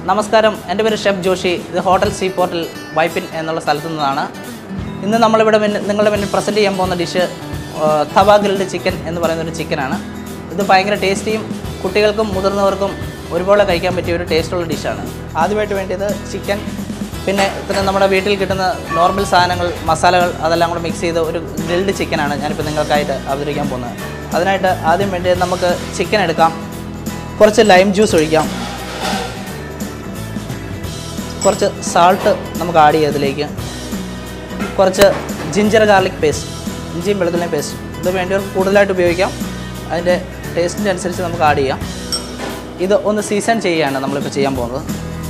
നമസ്കാരം എൻ്റെ പേര് ഷെഫ് ജോഷി ഇത് ഹോട്ടൽ സീ പോർട്ടൽ വൈപ്പിൻ എന്നുള്ള സ്ഥലത്തു നിന്നാണ് ഇന്ന് നമ്മളിവിടെ മുന്നിൽ നിങ്ങളുടെ മുന്നിൽ പ്രസൻറ്റ് ചെയ്യാൻ പോകുന്ന ഡിഷ് തവ ഗ്രിൽഡ് ചിക്കൻ എന്ന് പറയുന്ന ഒരു ചിക്കനാണ് ഇത് ഭയങ്കര ടേസ്റ്റിയും കുട്ടികൾക്കും മുതിർന്നവർക്കും ഒരുപോലെ കഴിക്കാൻ പറ്റിയ ഒരു ടേസ്റ്റുള്ള ഡിഷാണ് ആദ്യമായിട്ട് വേണ്ടിയത് ചിക്കൻ പിന്നെ പിന്നെ നമ്മുടെ വീട്ടിൽ കിട്ടുന്ന നോർമൽ സാധനങ്ങൾ മസാലകൾ അതെല്ലാം കൂടെ മിക്സ് ചെയ്ത് ഒരു ഗ്രിൽഡ് ചിക്കനാണ് ഞാനിപ്പോൾ നിങ്ങൾക്കായിട്ട് അവതരിക്കാൻ പോകുന്നത് അതിനായിട്ട് ആദ്യം വേണ്ടിയത് നമുക്ക് ചിക്കൻ എടുക്കാം കുറച്ച് ലൈം ജ്യൂസ് ഒഴിക്കാം കുറച്ച് സാൾട്ട് നമുക്ക് ആഡ് ചെയ്യാം ഇതിലേക്ക് കുറച്ച് ജിഞ്ചർ ഗാർലിക് പേസ്റ്റ് ഇഞ്ചിയും വെളുത്തുള്ളിയും പേസ്റ്റ് ഇത് വേണ്ടിയവർക്ക് കൂടുതലായിട്ട് ഉപയോഗിക്കാം അതിൻ്റെ ടേസ്റ്റിൻ്റെ അനുസരിച്ച് നമുക്ക് ആഡ് ചെയ്യാം ഇത് ഒന്ന് സീസൺ ചെയ്യുകയാണ് നമ്മളിപ്പോൾ ചെയ്യാൻ പോകുന്നത്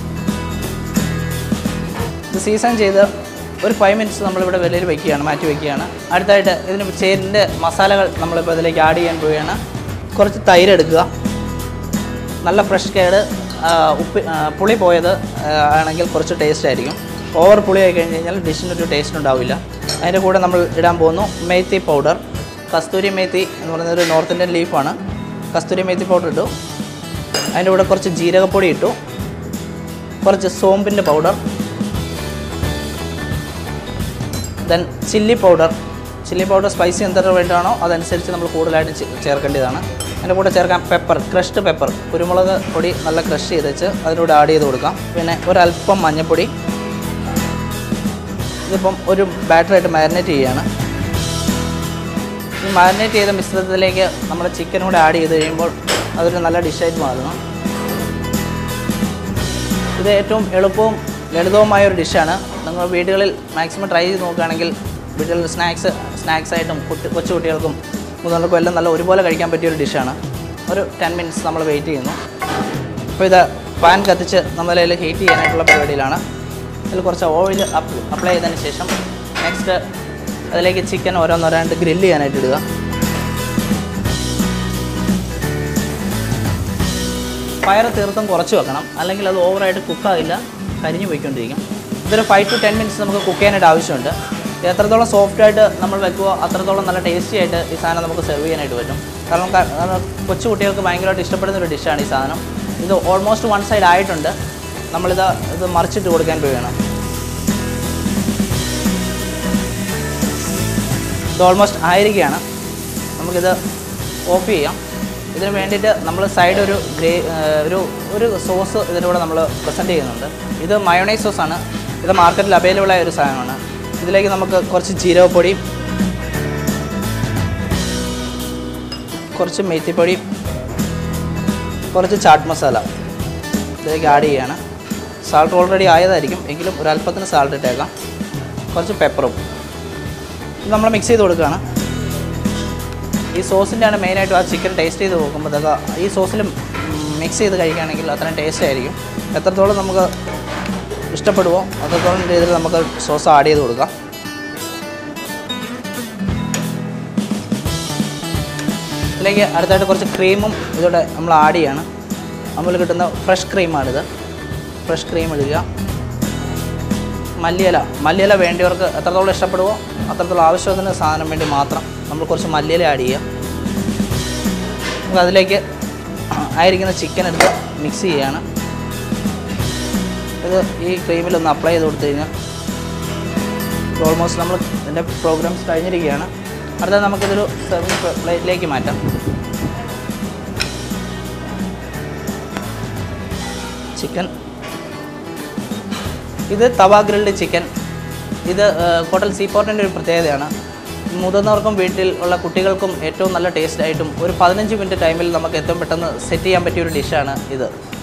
ഇത് സീസൺ ചെയ്ത് ഒരു ഫൈവ് മിനിറ്റ്സ് നമ്മളിവിടെ വെളിയിൽ വയ്ക്കുകയാണ് മാറ്റി വയ്ക്കുകയാണ് അടുത്തായിട്ട് ഇതിന് ചേരിൻ്റെ മസാലകൾ നമ്മളിപ്പോൾ ഇതിലേക്ക് ആഡ് ചെയ്യാൻ പോവുകയാണ് കുറച്ച് തൈര് എടുക്കുക നല്ല ഫ്രഷ് കേട് ഉപ്പ് ആ, പുളി പോയത് ആ, ആണെങ്കിൽ കുറച്ച് ടേസ്റ്റ് ആയിരിക്കും ഓവർ പുളി ആയി കഴിഞ്ഞ് കഴിഞ്ഞാൽ ഡിഷിനൊരു ടേസ്റ്റ് ഉണ്ടാവില്ല അതിൻ്റെ കൂടെ നമ്മൾ ഇടാൻ പോകുന്നു മേത്തി പൗഡർ കസ്തൂരി മേത്തി എന്ന് പറയുന്ന ഒരു നോർത്ത് ഇന്ത്യൻ ലീഫാണ് കസ്തൂരി മേത്തി പൗഡർ ഇട്ടു അതിൻ്റെ കൂടെ കുറച്ച് ജീരകപ്പൊടി ഇട്ടു കുറച്ച് സോമ്പിൻ്റെ powder then chilli powder chilli powder spicy എന്തൊക്കെ വേണ്ടിയാണോ അതനുസരിച്ച് നമ്മൾ കൂടുതലായിട്ട് ചേ- ചേർക്കേണ്ടതാണ് അതിൻ്റെ കൂടെ ചേർക്കാം പെപ്പർ ക്രഷ്ഡ് പെപ്പർ കുരുമുളക് പൊടി നല്ല ക്രഷ് ചെയ്ത് വെച്ച് അതിലൂടെ ആഡ് ചെയ്ത് കൊടുക്കാം പിന്നെ ഒരല്പം മഞ്ഞൾപ്പൊടി ഇതിപ്പം ഒരു ബാറ്ററായിട്ട് മാരിനേറ്റ് ചെയ്യുകയാണ് ഈ മാരിനേറ്റ് ചെയ്ത മിശ്രിതത്തിലേക്ക് നമ്മുടെ ചിക്കൻ കൂടെ ആഡ് ചെയ്ത് കഴിയുമ്പോൾ അതൊരു നല്ല ഡിഷായിട്ട് മാറുന്നു ഇത് ഏറ്റവും എളുപ്പവും ലളിതവുമായ ഒരു ഡിഷാണ് നിങ്ങൾ വീടുകളിൽ മാക്സിമം ട്രൈ ചെയ്ത് നോക്കുകയാണെങ്കിൽ വീടുകളിൽ സ്നാക്സ് സ്നാക്സ് ആയിട്ടും കുട്ടി കൊച്ചു കുട്ടികൾക്കും മുതിർന്നവർക്കും എല്ലാം നല്ല ഒരുപോലെ കഴിക്കാൻ പറ്റിയ ഒരു ഡിഷാണ് ഒരു ടെൻ മിനിറ്റ്സ് നമ്മൾ വെയിറ്റ് ചെയ്യുന്നു അപ്പോൾ ഇത് പാൻ കത്തിച്ച് നമ്മളതിൽ ഹീറ്റ് ചെയ്യാനായിട്ടുള്ള പരിപാടിയിലാണ് അതിൽ കുറച്ച് ഓയിൽ അപ്ലൈ ചെയ്തതിന് ശേഷം നെക്സ്റ്റ് അതിലേക്ക് ചിക്കൻ ഓരോന്നോരാണ്ട് ഗ്രില്ല് ചെയ്യാനായിട്ട് ഇടുക ഫയർ തീർത്തും കുറച്ച് വെക്കണം അല്ലെങ്കിൽ അത് ഓവറായിട്ട് കുക്കാകില്ല കരിഞ്ഞു പോയിക്കൊണ്ടിരിക്കും ഇതൊരു ഫൈവ് ടു ടെൻ മിനിറ്റ്സ് നമുക്ക് കുക്ക് ചെയ്യാനായിട്ട് ആവശ്യമുണ്ട് ഇത് എത്രത്തോളം സോഫ്റ്റ് ആയിട്ട് നമ്മൾ വെക്കുമോ അത്രത്തോളം നല്ല ടേസ്റ്റി ആയിട്ട് ഈ സാധനം നമുക്ക് സെർവ് ചെയ്യാനായിട്ട് പറ്റും കാരണം ക- കാരണം കൊച്ചു കുട്ടികൾക്ക് ഭയങ്കരമായിട്ട് ഇഷ്ടപ്പെടുന്ന ഒരു ഡിഷാണ് ഈ സാധനം ഇത് ഓൾമോസ്റ്റ് വൺ സൈഡ് ആയിട്ടുണ്ട് നമ്മളിത് ഇത് മറിച്ചിട്ട് കൊടുക്കാൻ പോവുകയാണ് ഇത് ഓൾമോസ്റ്റ് ആയിരിക്കുകയാണ് നമുക്കിത് ഓഫ് ചെയ്യാം ഇതിന് വേണ്ടിയിട്ട് നമ്മൾ സൈഡ് ഒരു ഗ്രേ ഏഹ് ഒരു ഒരു സോസ് ഇതിലൂടെ നമ്മൾ പ്രസൻറ്റ് ചെയ്യുന്നുണ്ട് ഇത് മയോണൈസ് സോസാണ് ഇത് മാർക്കറ്റിൽ അവൈലബിൾ ആയ ഒരു സാധനമാണ് ഇതിലേക്ക് നമുക്ക് കുറച്ച് ജീരകപ്പൊടി കുറച്ച് മെത്തിപ്പൊടി കുറച്ച് ചാട്ട് മസാല ഇതിലേക്ക് ആഡ് ചെയ്യുകയാണ് സാൾട്ട് ഓൾറെഡി ആയതായിരിക്കും എങ്കിലും ഒരു അല്പത്തിന് സാൾട്ട് ഇട്ടേക്കാം കുറച്ച് പെപ്പറും ഇത് നമ്മൾ മിക്സ് ചെയ്ത് കൊടുക്കുകയാണ് ഈ സോസിൻ്റെ ആണ് മെയിനായിട്ടും ആ ചിക്കൻ ടേസ്റ്റ് ചെയ്ത് നോക്കുമ്പോഴത്തേക്ക് ഈ സോസിലും മിക്സ് ചെയ്ത് കഴിക്കുകയാണെങ്കിൽ അത്രയും ടേസ്റ്റ് ആയിരിക്കും എത്രത്തോളം നമുക്ക് ഇഷ്ടപ്പെടുമോ അത്രത്തോളം രീതിയിൽ നമുക്ക് സോസ് ആഡ് ചെയ്ത് കൊടുക്കാം ഇതിലേക്ക് അടുത്തായിട്ട് കുറച്ച് ക്രീമും ഇതോടെ നമ്മൾ ആഡ് ചെയ്യാണ് നമ്മൾ കിട്ടുന്ന ഫ്രഷ് ക്രീമാണിത് ഫ്രഷ് ക്രീം ഇടുക മല്ലിയില മല്ലിയില വേണ്ടിയവർക്ക് എത്രത്തോളം ഇഷ്ടപ്പെടുമോ അത്രത്തോളം ആവശ്യത്തിന് സാധനം വേണ്ടി മാത്രം നമ്മൾ കുറച്ച് മല്ലിയില ആഡ് ചെയ്യുക നമുക്ക് അതിലേക്ക് ആയിരിക്കുന്ന ചിക്കൻ എടുത്ത് മിക്സ് ചെയ്യുകയാണ് ഇത് ഈ ക്രീമിലൊന്ന് അപ്ലൈ ചെയ്ത് കൊടുത്തു കഴിഞ്ഞാൽ ഓൾമോസ്റ്റ് നമ്മൾ ഇതിൻ്റെ പ്രോഗ്രാംസ് കഴിഞ്ഞിരിക്കുകയാണ് അടുത്തത് നമുക്കിതൊരു സെർവിങ് പ്ലേറ്റിലേക്ക് മാറ്റാം ചിക്കൻ ഇത് തവ ഗ്രിൽഡ് ചിക്കൻ ഇത് ഏഹ്, ഹോട്ടൽ സീപോർട്ടിൻ്റെ ഒരു പ്രത്യേകതയാണ് മുതിർന്നവർക്കും വീട്ടിൽ ഉള്ള കുട്ടികൾക്കും ഏറ്റവും നല്ല ടേസ്റ്റ് ആയിട്ടും ഒരു പതിനഞ്ച് മിനിറ്റ് ടൈമിൽ നമുക്ക് ഏറ്റവും പെട്ടെന്ന് സെറ്റ് ചെയ്യാൻ പറ്റിയ ഒരു ഡിഷാണ് ഇത്